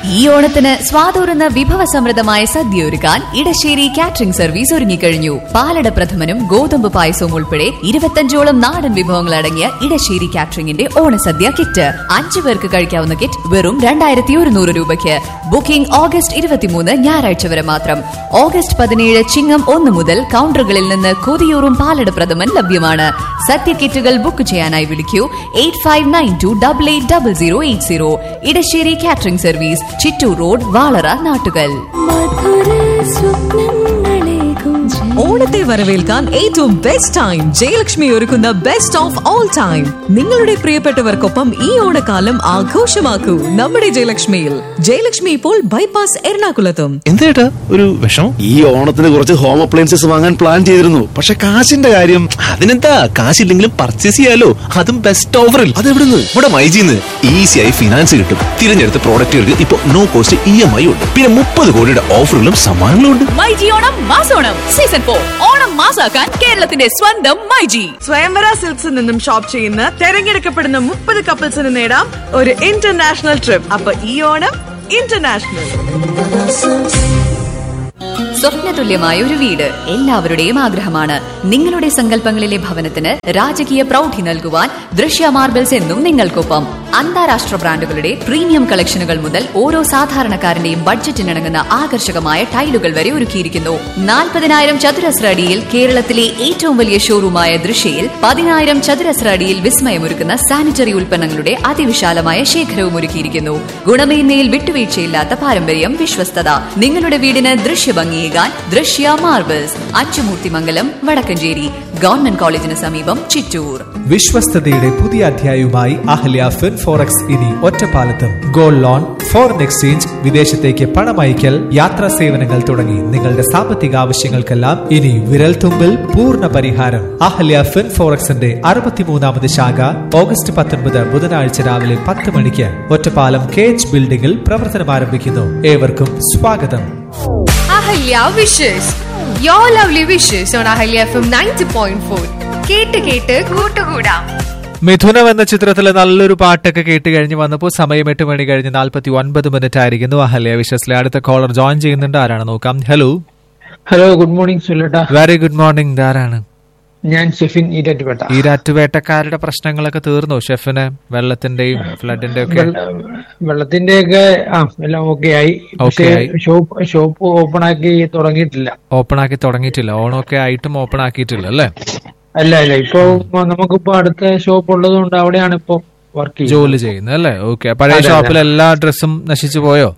ഈ ഓണത്തിന് സ്വാതൂറുന്ന വിഭവസമൃദ്ധമായ സദ്യ ഒരുക്കാൻ ഇടശ്ശേരി കാറ്ററിംഗ് സർവീസ് ഒരുങ്ങിക്കഴിഞ്ഞു പാലട പ്രഥമനും ഗോതമ്പ് പായസവും ഉൾപ്പെടെ ഇരുപത്തഞ്ചോളം നാടൻ വിഭവങ്ങൾ അടങ്ങിയ ഇടശ്ശേരി കാറ്ററിംഗിന്റെ ഓണസദ്യ കിറ്റ് അഞ്ചു പേർക്ക് കഴിക്കാവുന്ന കിറ്റ് വെറും രണ്ടായിരത്തി ഒരുന്നൂറ് രൂപയ്ക്ക് ബുക്കിംഗ് ഓഗസ്റ്റ് ഇരുപത്തിമൂന്ന് ഞായറാഴ്ച വരെ മാത്രം ഓഗസ്റ്റ് പതിനേഴ് ചിങ്ങം ഒന്ന് മുതൽ കൗണ്ടറുകളിൽ നിന്ന് കൊതിയൂറും പാലട പ്രഥമൻ ലഭ്യമാണ് സദ്യ കിറ്റുകൾ ബുക്ക് ചെയ്യാനായി വിളിക്കൂ eight five nine two double eight double zero eight zero Edassery catering service Chittur road Valara Nattukal മധുര സ്വപ്നങ്ങളേകും ഓണത്തെ വരവേൽക്കാൻ ഏറ്റവും ബെസ്റ്റ് ടൈം ജയലക്ഷ്മി ഒരുക്കുന്ന ബെസ്റ്റ് ഓഫ് ഓൾ ടൈം നിങ്ങളുടെ പ്രിയപ്പെട്ടവർക്കൊപ്പം ഈ ഓണക്കാലം ആഘോഷമാക്കൂ നമ്മുടെ ജയലക്ഷ്മിയിൽ ജയലക്ഷ്മി ഇപ്പോൾ ബൈപ്പാസ് എറണാകുളത്തും എന്തേട്ടാ ഒരു വിഷമം ഈ ഓണത്തിന് കുറച്ച് ഹോം അപ്ലയൻസസ് വാങ്ങാൻ പ്ലാൻ ചെയ്തിരുന്നു പക്ഷെ കാശിന്റെ കാര്യം അതിനെന്താ കാശില്ലെങ്കിലും പർച്ചേസ് ചെയ്യാലോ അതും ബെസ്റ്റ് ഓഫറിൽ അതെവിടുന്ന് ഇവിടെ മൈജിന്ന് ഈസിയായി ഫിനാൻസ് കിട്ടും തിരഞ്ഞെടുത്ത പ്രോഡക്റ്റുകൾക്ക് ഇപ്പൊ no cost E M I ഉണ്ട് പിന്നെ മുപ്പത് കോടിയുടെ ഓഫറുകളും സമ്മാനങ്ങളും ഉണ്ട് മൈജി ഓണം മാസോണം സീസൺ ഫോർ ഓണം മാസാക്കാൻ കേരളത്തിന്റെ സ്വന്തം മൈജി സ്വയംവര സിൽക്സിൽ നിന്നും ഷോപ്പ് ചെയ്യുന്ന തെരഞ്ഞെടുക്കപ്പെടുന്ന മുപ്പത് കപ്പിൾസിന് നേടാം ഒരു ഇന്റർനാഷണൽ ട്രിപ്പ് അപ്പൊ ഈ ഓണം ഇന്റർനാഷണൽ സ്വപ്നതുല്യമായ ഒരു വീട് എല്ലാവരുടെയും ആഗ്രഹമാണ് നിങ്ങളുടെ സങ്കല്പങ്ങളിലെ ഭവനത്തിന് രാജകീയ പ്രൗഢി നൽകുവാൻ ദൃശ്യ മാർബിൾസ് എന്നും നിങ്ങൾക്കൊപ്പം അന്താരാഷ്ട്ര ബ്രാൻഡുകളുടെ പ്രീമിയം കളക്ഷനുകൾ മുതൽ ഓരോ സാധാരണക്കാരന്റെയും ബഡ്ജറ്റിനിണങ്ങുന്ന ആകർഷകമായ ടൈലുകൾ വരെ ഒരുക്കിയിരിക്കുന്നു നാൽപ്പതിനായിരം ചതുരശ്ര അടിയിൽ കേരളത്തിലെ ഏറ്റവും വലിയ ഷോറൂമായ ദൃശ്യയിൽ പതിനായിരം ചതുരശ്ര അടിയിൽ വിസ്മയമൊരുക്കുന്ന സാനിറ്ററി ഉൽപ്പന്നങ്ങളുടെ അതിവിശാലമായ ശേഖരവും ഒരുക്കിയിരിക്കുന്നു ഗുണമേന്മയിൽ വിട്ടുവീഴ്ചയില്ലാത്ത പാരമ്പര്യം വിശ്വസ്തത നിങ്ങളുടെ വീടിന് ദൃശ്യഭംഗിയേകാൻ ദൃശ്യ മാർബിൾസ് അച്ചുമൂർത്തിമംഗലം വടക്കഞ്ചേരി ഗവൺമെന്റ് കോളേജിന് സമീപം ചിറ്റൂർ വിശ്വസ്തയുടെ പുതിയ അധ്യായവുമായി അഹല്യ ഫിൻ ഫോറക്സ് ഇനി ഒറ്റപ്പാലത്തും ഗോൾഡ് ലോൺ ഫോറിൻ എക്സ്ചേഞ്ച് വിദേശത്തേക്ക് പണമയക്കൽ യാത്രാ സേവനങ്ങൾ തുടങ്ങി നിങ്ങളുടെ സാമ്പത്തിക ആവശ്യങ്ങൾക്കെല്ലാം ഇനി വിരൽ തുമ്പിൽ പൂർണ്ണ പരിഹാരം അഹല്യ ഫിൻ ഫോറക്സിന്റെ അറുപത്തിമൂന്നാമത് ശാഖ ഓഗസ്റ്റ് പത്തൊൻപത് ബുധനാഴ്ച രാവിലെ പത്ത് മണിക്ക് ഒറ്റപ്പാലം കെ എച്ച് ബിൽഡിംഗിൽ പ്രവർത്തനം ആരംഭിക്കുന്നു ഏവർക്കും സ്വാഗതം Ahalia wishes your lovely wishes on Ahalia F M ninety point four കേട്ട് കേട്ട് കൂട്ടുകൂടാം മിഥുനം എന്ന ചിത്രത്തിലെ നല്ലൊരു പാട്ടൊക്കെ കേട്ട് കഴിഞ്ഞ് വന്നപ്പോൾ സമയം എട്ട് മണി കഴിഞ്ഞ് നാൽപ്പത്തി ഒൻപത് മിനിറ്റ് ആയിരിക്കുന്നു അഹല്യ വിശ്വസിലെ അടുത്ത കോളർ ജോയിൻ ചെയ്യുന്നുണ്ട് ആരാണ് നോക്കാം ഹലോ ഹലോ ഗുഡ് മോർണിംഗ് സുലേട്ട വെരി ഗുഡ് മോർണിംഗ് ആരാണ് ഞാൻ ഷെഫിൻ ഈരാറ്റുപേട്ട ഈ രാറ്റുവേട്ടക്കാരുടെ പ്രശ്നങ്ങളൊക്കെ തീർന്നോ ഷെഫിന് വെള്ളത്തിന്റെയും ഫ്ലഡിന്റെ ഒക്കെ വെള്ളത്തിന്റെ ഒക്കെ ആ എല്ലാം ഓക്കെ ആയി പക്ഷേ Okay ആയി. ഷോപ്പ് ഷോപ്പ് ഓപ്പൺ ആക്കി തുടങ്ങിയിട്ടില്ല ഓപ്പൺ ആക്കി തുടങ്ങിയിട്ടില്ല ഓണമൊക്കെ ആയിട്ടും ഓപ്പൺ ആക്കിയിട്ടില്ല അല്ലേ അല്ല അല്ല ഇപ്പൊ നമുക്കിപ്പോ അടുത്ത ഷോപ്പ് ഉള്ളത് കൊണ്ട് അവിടെയാണ് ഇപ്പൊ വർക്ക് ചെയ്യുന്നത് ജോലി ചെയ്യുന്നത് അല്ലേ ഓക്കെ പഴയ അതെ, അതെ. ഷോപ്പിൽ എല്ലാ ഡ്രസ്സും നശിച്ചു പോയോ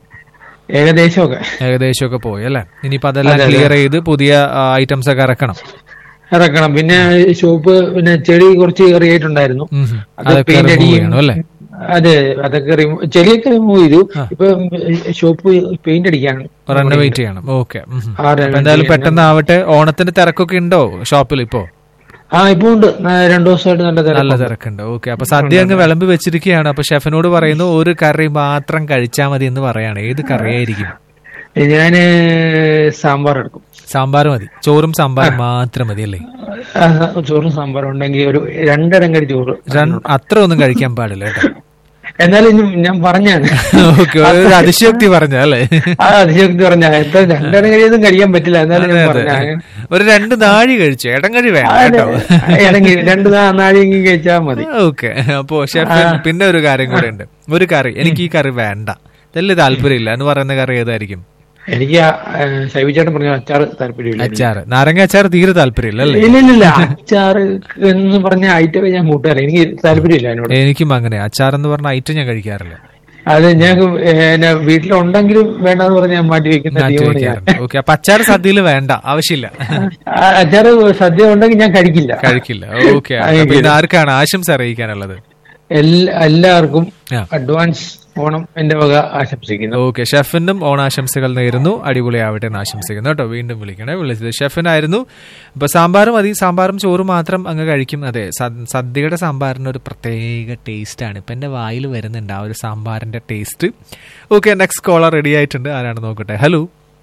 ഏകദേശം ഒക്കെ ഏകദേശം ഒക്കെ പോയി അല്ലേ ഇനിയിപ്പോ അതെല്ലാം അതെ, അതെ. ക്ലിയർ ചെയ്ത് പുതിയ ഐറ്റംസ് ഒക്കെ ഇറക്കണം ഇറക്കണം പിന്നെ ഷോപ്പ് പിന്നെ ചെടി കുറച്ച് കയറിയിട്ടുണ്ടായിരുന്നു ഉം. അത് അതൊക്കെ പെയിന്റ് remove അടിയും ചെയ്യണം അല്ലേ അതെ അതൊക്കെ remove- ചെടിയൊക്കെ റിമൂവ് ചെയ്തു ഇപ്പൊ ഷോപ്പ് പെയിന്റ് അടിക്കാണ് റെനോവേറ്റ് ചെയ്യണം ഓക്കെ ആ, renovate എന്തായാലും ചെയ്യണം. പെട്ടെന്ന് ആവട്ടെ ഓണത്തിന്റെ തിരക്കൊക്കെ ഉണ്ടോ ഷോപ്പിൽ ഇപ്പോ ആ ഇപ്പൊ ഉണ്ട് ആ, രണ്ടു ദിവസമായിട്ട് നല്ല നല്ല തിരക്കുണ്ട്. തിരക്കുണ്ട് ഓക്കെ അപ്പൊ സദ്യ അങ്ങ് വിളമ്പി വെച്ചിരിക്കുകയാണ് അപ്പൊ ഷെഫിനോട് പറയുന്നു ഒരു കറി മാത്രം കഴിച്ചാൽ മതി എന്ന് പറയാണ് ഏത് കറിയായിരിക്കും ഞാന് സാമ്പാർ എടുക്കും സാമ്പാർ മതി ചോറും സാമ്പാറും മാത്രം മതി അല്ലേ ആ, ചോറും സാമ്പാറും ഉണ്ടെങ്കിൽ ഒരു രണ്ടരങ്കടി ചോറ് രൺ- അത്ര ഒന്നും കഴിക്കാൻ പാടില്ല കേട്ടോ എന്നാലും ഇനി ഞാൻ പറഞ്ഞാണ് ഓക്കെ ഒരു അതിശയോക്തി പറഞ്ഞ അല്ലേ ആ അതിശക്തി പറഞ്ഞ എത്ര രണ്ടരങ്കടി ഒന്നും കഴിക്കാൻ പറ്റില്ല എന്നാലും അതെ ഞാൻ അതെ പറഞ്ഞ ഒരു രണ്ട് നാഴി കഴിച്ചു ഇടങ്ങഴി വേണ്ട കേട്ടോ ഇടങ്ങി രണ്ട് നാ- നാഴികയും കഴിച്ചാൽ മതി ഓക്കെ അപ്പോ ഷെഫ് പിന്നെ ഒരു കാര്യം കൂടെ ഉണ്ട് ഒരു കറി എനിക്ക് ഈ കറി വേണ്ട വലിയ താല്പര്യമില്ല എന്ന് പറയുന്ന കറി ഏതായിരിക്കും എനിക്ക് ആ, ഏ, ശൈവിച്ചേട്ടൻ പറഞ്ഞ അച്ചാറ് താല്പര്യമില്ല അച്ചാറ് നാരങ്ങ അച്ചാർ തീരെ താല്പര്യമില്ല അല്ലേ ഇല്ല ഇല്ല ഇല്ല അച്ചാറ് എന്ന് പറഞ്ഞ ഐറ്റം ഞാൻ കൂട്ടുകാരെ എനിക്ക് താല്പര്യമില്ല അതിനോട് എനിക്കും അങ്ങനെ അച്ചാർ എന്ന് പറഞ്ഞ ഐറ്റം ഞാൻ കഴിക്കാറില്ല അത് ഞങ്ങൾക്ക് വീട്ടിലുണ്ടെങ്കിലും വേണ്ടെന്ന് പറഞ്ഞ് ഞാൻ മാറ്റി വെക്കുന്ന മാറ്റി ടീമാണ് ഞാൻ വെക്കാറുണ്ട് ഓക്കെ അപ്പൊ അച്ചാർ സദ്യയിൽ വേണ്ട ആവശ്യമില്ല ആ, അച്ചാറ് സദ്യ ഉണ്ടെങ്കിൽ ഞാൻ കഴിക്കില്ല കഴിക്കില്ല ഓക്കെ ആ, അപ്പൊ ഇന്ന് ആർക്കാണ് ആശംസ അറിയിക്കാനുള്ളത് എല്ലാ- എല്ലാവർക്കും ആ. അഡ്വാൻസ് ഓണം എന്റെ വക ആശംസിക്കുന്നു ഓക്കെ ഷെഫിനും ഓണാശംസകൾ നേരുന്നു അടിപൊളിയാവട്ടെ എന്ന് ആശംസിക്കുന്നു കേട്ടോ വീണ്ടും വിളിക്കണേ വിളിച്ചത് ഷെഫിനായിരുന്നു ഇപ്പൊ സാമ്പാറും മതി സാമ്പാറും ചോറും മാത്രം അങ്ങ് കഴിക്കും അതെ സ- സദ്യയുടെ സാമ്പാറിന് ഒരു പ്രത്യേക ടേസ്റ്റ് ആണ് ഇപ്പൊ എന്റെ വായിൽ വരുന്നുണ്ട് ആ ഒരു സാമ്പാറിന്റെ taste okay next caller ready ആയിട്ടുണ്ട് ആരാണ് നോക്കട്ടെ ഹലോ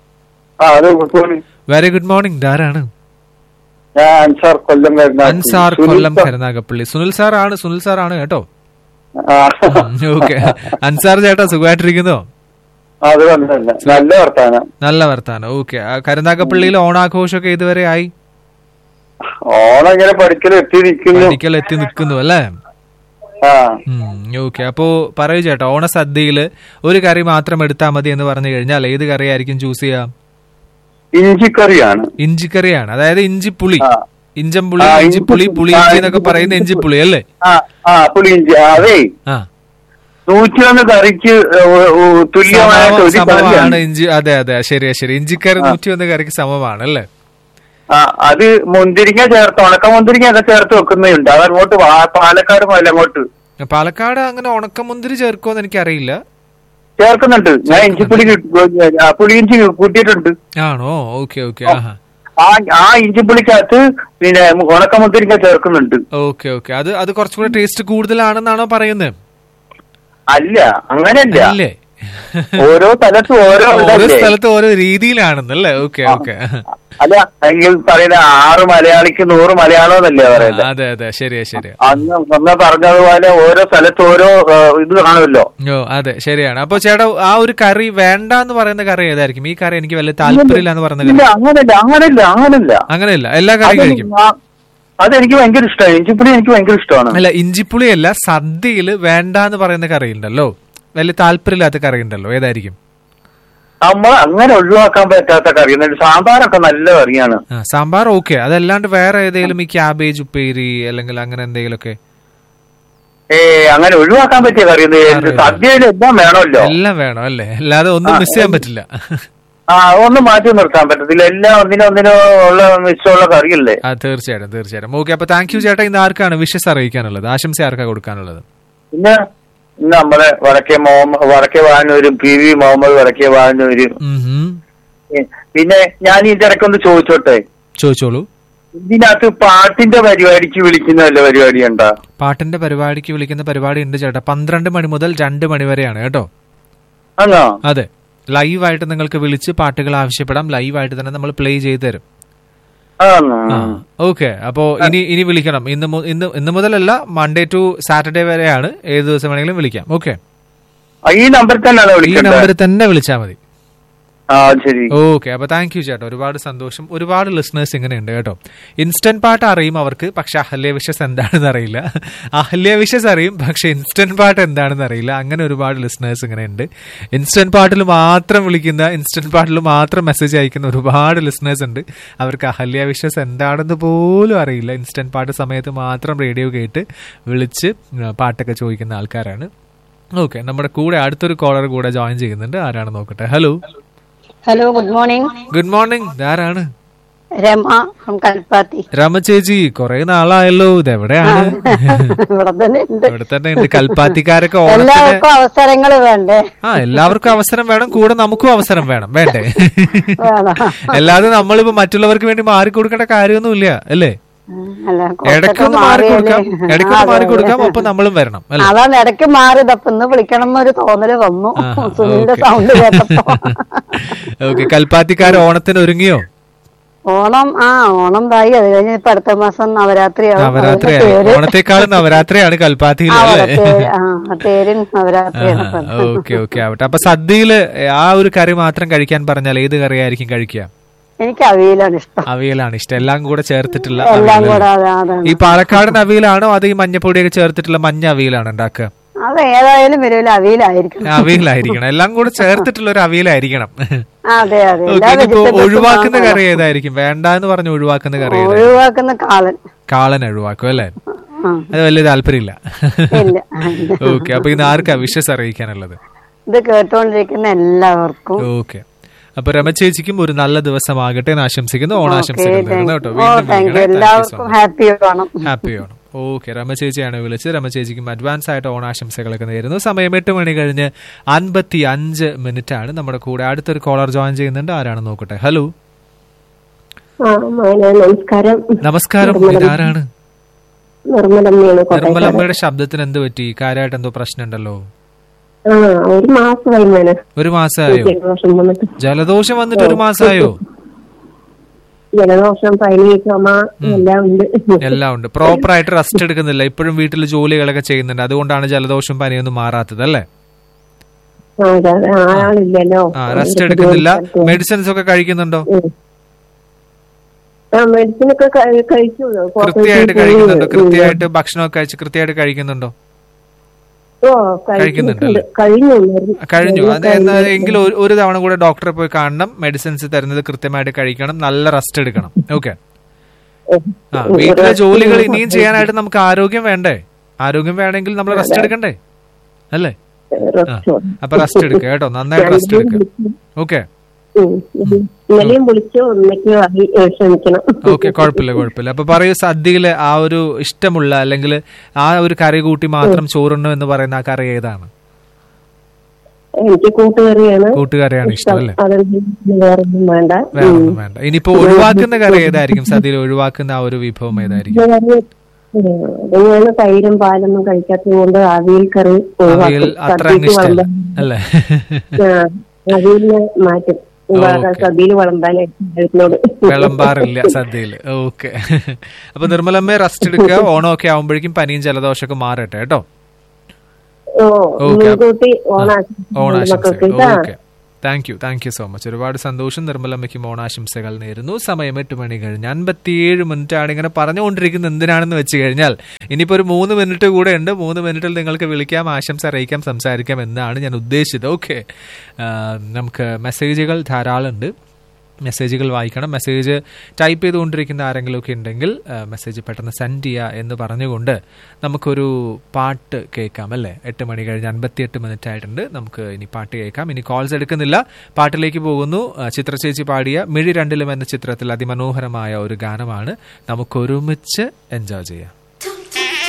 ആ hello good morning very good morning ആരാണ് ഞാൻ അൻസാർ കൊല്ലം കരുനാഗപ്പള്ളി. അൻസാർ സുനിൽ കൊല്ലം സാർ. കരുനാഗപ്പള്ളി സുനിൽ സാർ ആണ് സുനിൽ സാർ ആണ് കേട്ടോ ആ. ഓക്കെ അൻസാർ ചേട്ടാ സുഖമായിട്ടിരിക്കുന്നോ അത് വന്നില്ല നല്ല വർത്താനം നല്ല വർത്താനം ഓക്കെ കരുനാഗപ്പള്ളിയിൽ ഓണാഘോഷമൊക്കെ ഇതുവരെ ആയി ഓണം ഇങ്ങനെ പഠിക്കൽ എത്തി നിൽക്കുന്നു പഠിക്കൽ എത്തി നിൽക്കുന്നു അല്ലേ ആ ഓക്കെ അപ്പോ പറയൂ ചേട്ടാ ഓണസദ്യയില് ഒരു കറി മാത്രം എടുത്താൽ മതി എന്ന് പറഞ്ഞു കഴിഞ്ഞാൽ ഏത് കറിയായിരിക്കും ചൂസ് ചെയ്യാം ഇഞ്ചിക്കറിയാണ് ഇഞ്ചിക്കറിയാണ് അതായത് ഇഞ്ചിപ്പുളി ആ. ഇഞ്ചംപുളി ആ, ഇഞ്ചിപ്പുളി ഇഞ്ചി- പുളി ആ, ഇഞ്ചി എന്നൊക്കെ ഇഞ്ചി- പറയുന്ന ഇഞ്ചിപ്പുളി അല്ലേ ആ ആ പുളിയിഞ്ചി അതേ ആ നൂറ്റിയൊന്ന് കറിക്ക് ഏഹ്, ഏഹ്, തുല്യമായിട്ട് ഒരു സമമാണ് കറിയാണ് ഇഞ്ചി അതെ അതെ ശരിയാ ശരി ഇഞ്ചിക്കറി നൂറ്റി ഒന്ന് കറിക്ക് സമമാണ് അല്ലേ ആ അത് മുന്തിരിങ്ങ ചേർത്ത് ഉണക്ക മുന്തിരിങ്ങ ഒക്കെ ചേർത്ത് വെക്കുന്നുണ്ട് അത് അങ്ങോട്ട് വാ- പാലക്കാട് മുതൽ അങ്ങോട്ട് പാലക്കാട് അങ്ങനെ ഉണക്കമുന്തിരി ചേർക്കുമെന്ന് എനിക്കറിയില്ല ചേർക്കുന്നുണ്ട് ഞാൻ ഇഞ്ചിപ്പുളി കിട്ട- ആ, പുളിയിഞ്ചി കൂട്ടിയിട്ടുണ്ട് ആണോ ഓക്കെ ഓക്കെ ആഹാ ആ ആ ഇഞ്ചിപ്പുളിക്കകത്ത് പിന്നെ ഉണക്ക മുന്തിരിങ്ങ ചേർക്കുന്നുണ്ട് ഓക്കെ ഓക്കെ അത് അത് കുറച്ചുകൂടെ ടേസ്റ്റ് കൂടുതലാണെന്നാണോ പറയുന്നത് അല്ല അങ്ങനെയല്ല അല്ലേ ഓരോ സ്ഥലത്തും ഓരോ ഓരോ ഇതല്ലേ? സ്ഥലത്ത് ഓരോ രീതിയിലാണെന്നല്ലേ ഓക്കെ ഓക്കെ അല്ല എങ്കിൽ പറയുന്ന ആറ് മലയാളിക്ക് നൂറ് മലയാളം എന്നല്ലേ പറയുന്നത് അതെ അതെ ശരിയാ ശരിയാ അന്ന് അന്ന് പറഞ്ഞതുപോലെ ഓരോ സ്ഥലത്ത് ഓരോ ഏഹ്, ഇത് കാണുമല്ലോ ഓ അതെ ശരിയാണ് അപ്പൊ ചേട്ടാ ആ ഒരു കറി വേണ്ട എന്ന് പറയുന്ന കറി ഏതായിരിക്കും ഈ കറി എനിക്ക് വലിയ താല്പര്യമില്ല എന്ന് പറയുന്ന ഇല്ല കറി അങ്ങനല്ല അങ്ങനല്ല അങ്ങനല്ല അങ്ങനെയല്ല എല്ലാ കറിയും അത് കഴിക്കും ഞാൻ- അതെനിക്ക് ഭയങ്കര ഇഷ്ടമാണ് ഇഞ്ചിപ്പുളി എനിക്ക് ഭയങ്കര ഇഷ്ടമാണ് അല്ല ഇഞ്ചിപ്പുളി അല്ല സദ്യയിൽ വേണ്ട എന്ന് പറയുന്ന കറി ഉണ്ടല്ലോ വലിയ താല്പര്യമില്ലാത്ത കറി ഉണ്ടല്ലോ ഏതായിരിക്കും നമ്മൾ അങ്ങനെ ഒഴിവാക്കാൻ പറ്റാത്ത കറി എന്നിട്ട് സാമ്പാറൊക്കെ നല്ല കറിയാണ് ആ സാമ്പാർ ഓക്കെ അതല്ലാണ്ട് വേറെ ഏതെങ്കിലും ഈ ക്യാബേജ് ഉപ്പേരി അല്ലെങ്കിൽ അങ്ങനെ എന്തെങ്കിലുമൊക്കെ ഏ അങ്ങനെ ഒഴിവാക്കാൻ പറ്റിയ കറി അറിയില്ല. സദ്യയിൽ എല്ലാം വേണമല്ലോ എല്ലാം വേണം അല്ലേ അല്ലാതെ ഒന്നും ആ, മിസ് ചെയ്യാൻ പറ്റില്ല ആ ഒന്നും മാറ്റി നിർത്താൻ പറ്റത്തില്ല എല്ലാം ഒന്നിനും ഒന്നിനും ഉള്ള മിച്ചമുള്ള കറിയല്ലേ ആ തീർച്ചയായിട്ടും തീർച്ചയായിട്ടും ഓക്കെ അപ്പൊ താങ്ക് യു ചേട്ടാ ഇന്ന് ആർക്കാണ് വിഷസ് അറിയിക്കാനുള്ളത് ആശംസ ആർക്കാ കൊടുക്കാനുള്ളത് പിന്നെ ഇന്ന് നമ്മളെ വടക്കേ മുഹമ്മദ് വടക്കേ വാനൂരും പി വി മുഹമ്മദ് വടക്കേ വാനൂരും ഉം ഹും. പിന്നെ ഞാൻ ഇതിന്റെ ഇടയ്ക്കൊന്ന് ചോദിച്ചോട്ടെ ചോദിച്ചോളൂ ഇതിനകത്ത് പാട്ടിന്റെ പരിപാടിക്ക് വിളിക്കുന്ന വല്ല പരിപാടി ഉണ്ടോ പാട്ടിന്റെ പരിപാടിക്ക് വിളിക്കുന്ന പരിപാടി ഉണ്ട് ചേട്ടാ പന്ത്രണ്ട് മണി മുതൽ രണ്ട് മണി വരെയാണ് കേട്ടോ ആണോ അതെ ലൈവായിട്ട് നിങ്ങൾക്ക് വിളിച്ച് പാട്ടുകൾ ആവശ്യപ്പെടാം ലൈവായിട്ട് തന്നെ നമ്മൾ പ്ലേ ചെയ്ത് തരും ആണോ ഓക്കെ അപ്പോ ഇനി ഇനി വിളിക്കണം ഇന്ന് മു- ഇന്ന് ഇന്ന് മുതലല്ല മൺഡേ ടു സാറ്റർഡേ വരെയാണ് ഏത് ദിവസം വേണമെങ്കിലും വിളിക്കാം ഓക്കെ ആ, ഈ നമ്പറിൽ തന്നെയാണോ ഈ വിളിക്കേണ്ടത് നമ്പറിൽ തന്നെ വിളിച്ചാൽ മതി ആ ശരി ഓക്കെ അപ്പൊ താങ്ക് യു ചേട്ടാ ഒരുപാട് സന്തോഷം ഒരുപാട് ലിസണേഴ്സ് ഇങ്ങനെ ഉണ്ട് കേട്ടോ ഇൻസ്റ്റന്റ് പാട്ട് അറിയും അവർക്ക് പക്ഷെ അഹല്യ വിഷസ് എന്താണെന്ന് അറിയില്ല അഹല്യ വിഷസ് അറിയും പക്ഷെ ഇൻസ്റ്റന്റ് പാട്ട് എന്താണെന്ന് അറിയില്ല അങ്ങനെ ഒരുപാട് ലിസണേഴ്സ് ഇങ്ങനെ ഉണ്ട് ഇൻസ്റ്റന്റ് പാട്ടിൽ മാത്രം വിളിക്കുന്ന ഇൻസ്റ്റന്റ് പാട്ടിൽ മാത്രം മെസ്സേജ് അയക്കുന്ന ഒരുപാട് ലിസണേഴ്സ് ഉണ്ട് അവർക്ക് അഹല്യ വിഷസ് എന്താണെന്ന് പോലും അറിയില്ല ഇൻസ്റ്റന്റ് പാട്ട് സമയത്ത് മാത്രം റേഡിയോ കേട്ട് വിളിച്ച് ഉം, പാട്ടൊക്കെ ചോദിക്കുന്ന ആൾക്കാരാണ് ഓക്കെ നമ്മുടെ കൂടെ അടുത്തൊരു കോളർ കൂടെ ജോയിൻ ചെയ്യുന്നുണ്ട് ആരാണ് നോക്കട്ടെ hello hello good morning good morning ആരാണ് രമ ഫ്രം കൽപ്പാത്തി രമ ചേച്ചി കൊറേ നാളായല്ലോ ഇത് എവിടെയാണ് ഇവിടെ തന്നെ ഉണ്ട് ഇവിടെ തന്നെ ഉണ്ട് കൽപ്പാത്തിക്കാരൊക്കെ ഓണത്തിന് എല്ലാവർക്കും അവസരങ്ങൾ വേണ്ടേ ആ എല്ലാവർക്കും അവസരം വേണം കൂടെ നമുക്കും അവസരം വേണം വേണ്ടേ വേണം. അല്ലാതെ നമ്മളിപ്പോ മറ്റുള്ളവർക്ക് വേണ്ടി മാറി കൊടുക്കേണ്ട കാര്യമൊന്നുമില്ല അല്ലേ അല്ല, ഇടയ്ക്കൊന്ന് കുറച്ചൊക്കെ മാറി കൊടുക്കാം മാറിയല്ലേ. ഇടയ്ക്കൊന്ന് അതെ, മാറി അതെ. കൊടുക്കാം അപ്പൊ നമ്മളും വരണം അല്ലേ അതാണ് ഇടയ്ക്ക് മാറിയത് അപ്പൊ ഇന്ന് വിളിക്കണം എന്നൊരു തോന്നല് വന്നു ആഹാ, സുനിലിന്റെ ഓക്കേ. സൗണ്ട് കേട്ടപ്പോ ഓക്കെ കൽപ്പാത്തിക്കാർ ഓണത്തിന് ഒരുങ്ങിയോ ഓണം ആ ഓണം തായി അത് കഴിഞ്ഞ് ഇപ്പൊ അടുത്ത മാസം നവരാത്രിയാവും നവരാത്രിയായി അതിന്റെ പേര് ഓണത്തെക്കാളും നവരാത്രിയാണ് കൽപ്പാത്തിയിൽ ആ, അല്ലേ പേര്, ആ പേരും നവരാത്രിയാണ് ഇപ്പൊ. ഓക്കെ ഓക്കെ ആവട്ടെ അപ്പൊ സദ്യയില് ആ ഒരു കറി മാത്രം കഴിക്കാൻ പറഞ്ഞാൽ ഏത് കറിയായിരിക്കും കഴിക്കുക എനിക്ക് അവിയലാണ് ഇഷ്ടം അവിയലാണ് ഇഷ്ടം എല്ലാം കൂടെ ചേർത്തിട്ടുള്ള എല്ലാം അവിയൽ കൂടെ അല്ലേ? അതെ, അതാണ് ഈ പാലക്കാടൻ അവിയലാണോ അത് ഈ മഞ്ഞപ്പൊടിയൊക്കെ ചേർത്തിട്ടുള്ള മഞ്ഞ അവിയലാണ് ഉണ്ടാക്കുക അത് ഏതായാലും വരുമല്ലോ അവിയലായിരിക്കും അവിയലായിരിക്കണം എല്ലാം കൂടെ ചേർത്തിട്ടുള്ള ഒരു അവിയലായിരിക്കണം അതെ അതെ ഓക്കെ എല്ലാ ഇതിപ്പോ vegetables ഉം ഒഴിവാക്കുന്ന വാങ്ങണം. കറി ഏതായിരിക്കും വേണ്ട എന്ന് പറഞ്ഞ് ഒഴിവാക്കുന്ന കറി ഏതായിരിക്കും ഒഴിവാക്കുന്ന കാളൻ കാളൻ ഒഴിവാക്കും അല്ലേ ആ. അത് വലിയ താല്പര്യമില്ല ഇല്ല ഓക്കെ അപ്പൊ ഇന്ന് ആർക്കാ വിഷസ് അറിയിക്കാനുള്ളത് ഇത് കേട്ടോണ്ടിരിക്കുന്ന എല്ലാവർക്കും ഓക്കെ അപ്പൊ രമചേച്ചിക്കും ഒരു നല്ല ദിവസമാകട്ടെ എന്ന് ആശംസിക്കുന്നു ഓണാശംസകൾ Okay, നേരുന്നു thank- കേട്ടോ ഓ വീണ്ടും താങ്ക് യു വിളിക്കണേ. Thank you so എല്ലാവർക്കും much. Happy Onam happy Onam okay രമചേച്ചിയാണ് വിളിച്ചത് രമചേച്ചിക്കും അഡ്വാൻസ് ആയിട്ട് ഓണാശംസകളൊക്കെ നേരുന്നു സമയം എട്ട് മണി കഴിഞ്ഞ് അൻപത്തി അഞ്ച് മിനിറ്റ് ആണ് നമ്മുടെ കൂടെ അടുത്തൊരു കോളർ ജോയിൻ ചെയ്യുന്നുണ്ട് ആരാണ് നോക്കട്ടെ ഹലോ ആ, മോനെ, നമസ്കാരം നമസ്കാരം ഇതാരാണ് നിർമ്മലമ്മയാണ് കോട്ടയക്കാരൻ നിർമ്മലമ്മയുടെ ശബ്ദത്തിന് എന്ത് പറ്റി കാര്യമായിട്ട് എന്തോ പ്രശ്നമുണ്ടല്ലോ ആ ഒരു മാസമായി മോനെ ഒരു മാസമായോ ജലദോഷം വന്നിട്ട് ജലദോഷം വന്നിട്ട് ഒരു മാസമായോ ജലദോഷം പനി ചുമ എല്ലാം ഉണ്ട് എല്ലാം ഉണ്ട് പ്രോപ്പർ ആയിട്ട് റെസ്റ്റ് എടുക്കുന്നില്ല ഇപ്പോഴും വീട്ടിൽ ജോലികളൊക്കെ ചെയ്യുന്നുണ്ട് അതുകൊണ്ടാണ് ജലദോഷം പനിയൊന്നും മാറാത്തത് അല്ലേ ആ, അതെ, അതെ. ആ, ആളില്ലല്ലോ ആ റെസ്റ്റ് എടുക്കുന്നില്ല മെഡിസിൻസ് ഒക്കെ കഴിക്കുന്നുണ്ടോ ആ മെഡിസിൻ ഒക്കെ കഴിച്ചു കൃത്യമായിട്ട് കഴിക്കുന്നുണ്ടോ കൃത്യമായിട്ട് ഭക്ഷണമൊക്കെ കഴിച്ച് കൃത്യമായിട്ട് കഴിക്കുന്നുണ്ടോ ഓ കഴിക്കുന്നുണ്ടല്ലേ? കഴിഞ്ഞു കഴിഞ്ഞു അത് എന്നാ എങ്കിലും ഒരു- ഒരു തവണ കൂടെ ഡോക്ടറെ പോയി കാണണം മെഡിസിൻസ് തരുന്നത് കൃത്യമായിട്ട് കഴിക്കണം നല്ല റെസ്റ്റ് എടുക്കണം ഓക്കെ ആ വീട്ടിലെ ജോലികൾ ഇനിയും ചെയ്യാനായിട്ട് നമുക്ക് ആരോഗ്യം വേണ്ടേ ആരോഗ്യം വേണമെങ്കിൽ നമ്മൾ റെസ്റ്റ് എടുക്കണ്ടേ അല്ലേ ആ. അപ്പൊ റെസ്റ്റ് എടുക്കുക കേട്ടോ നന്നായിട്ട് റെസ്റ്റ് എടുക്കുക ഓക്കെ ഇന്നലെയും വിളിച്ചു ഒന്നൊക്കെയോ ആയി ഏ, ക്ഷമിക്കണം ഓക്കെ കുഴപ്പമില്ല കുഴപ്പമില്ല അപ്പൊ പറയൂ സദ്യയില് ആ ഒരു ഇഷ്ടമുള്ള അല്ലെങ്കിൽ ആ ഒരു കറി കൂട്ടി മാത്രം ചോറുണ്ണു എന്ന് പറയുന്ന ആ കറി ഏതാണ് എനിക്ക് കൂട്ടുകറിയാണ് കൂട്ടുകറിയാണ് ഇഷ്ടം അല്ലേ അതെനിക്ക് വേറെ ഒന്നും വേണ്ട വേറെ ഒന്നും വേണ്ട ഇനിയിപ്പോ ഒഴിവാക്കുന്ന കറി ഏതായിരിക്കും സദ്യയിൽ ഒഴിവാക്കുന്ന ആ ഒരു വിഭവം ഏതായിരിക്കും അത് ഞാൻ തൈരും പാലൊന്നും കഴിക്കാത്തത് കൊണ്ട് അവിയൽ കറി അവിയൽ ഒഴിവാക്കും അത്ര അങ്ങ് സദ്യക്ക് ഇഷ്ടമല്ല വിളമ്പാൻ അല്ലേ ആ, അവിയലിനെ മാറ്റും സദ്യയിൽ വിളമ്പാനായിട്ട് വിളമ്പാറില്ല സദ്യയില് ഓക്കെ അപ്പൊ നിർമ്മലമ്മ റെസ്റ്റ് എടുക്കുക ഓണമൊക്കെ ആവുമ്പോഴേക്കും പനിയും ജലദോഷമൊക്കെ മാറട്ടെ കേട്ടോ ഓ ഓക്കെ മുൻകൂട്ടി ഓണാശംസകൾ ഓണാശംസകൾ മക്കൾക്ക് കേട്ടാ. Okay thank you thank you so much ഒരുപാട് സന്തോഷം നിർമ്മലമ്മയ്ക്കും ഓണാശംസകൾ നേരുന്നു സമയം എട്ട് മണി കഴിഞ്ഞ് അൻപത്തിയേഴ് മിനിറ്റ് ആണ് ഇങ്ങനെ പറഞ്ഞുകൊണ്ടിരിക്കുന്നത് എന്തിനാണെന്ന് വെച്ച് കഴിഞ്ഞാൽ ഇനിയിപ്പോ ഒരു മൂന്ന് മിനിറ്റ് കൂടെ ഉണ്ട് മൂന്ന് മിനിറ്റിൽ നിങ്ങൾക്ക് വിളിക്കാം ആശംസ അറിയിക്കാം സംസാരിക്കാം എന്നാണ് ഞാൻ ഉദ്ദേശിച്ചത് ഓക്കെ നമുക്ക് മെസ്സേജുകൾ ധാരാളം ഉണ്ട് മെസ്സേജുകൾ വായിക്കണം മെസ്സേജ് ടൈപ്പ് ചെയ്തുകൊണ്ടിരിക്കുന്ന ആരെങ്കിലും ഒക്കെ ഉണ്ടെങ്കിൽ ആ, മെസ്സേജ് പെട്ടെന്ന് സെൻഡ് ചെയ്യുക എന്ന് പറഞ്ഞുകൊണ്ട് നമുക്കൊരു പാട്ട് കേൾക്കാം അല്ലേ എട്ട് മണി കഴിഞ്ഞ് അൻപത്തിയെട്ട് മിനിറ്റ് ആയിട്ടുണ്ട് നമുക്ക് ഇനി പാട്ട് കേൾക്കാം ഇനി കോൾസ് എടുക്കുന്നില്ല പാട്ടിലേക്ക് പോകുന്നു ആ, ചിത്രചേച്ചി പാടിയ മിഴി രണ്ടിലും എന്ന ചിത്രത്തിൽ അതിമനോഹരമായ ഒരു ഗാനമാണ് നമുക്കൊരുമിച്ച് എൻജോയ് ചെയ്യാം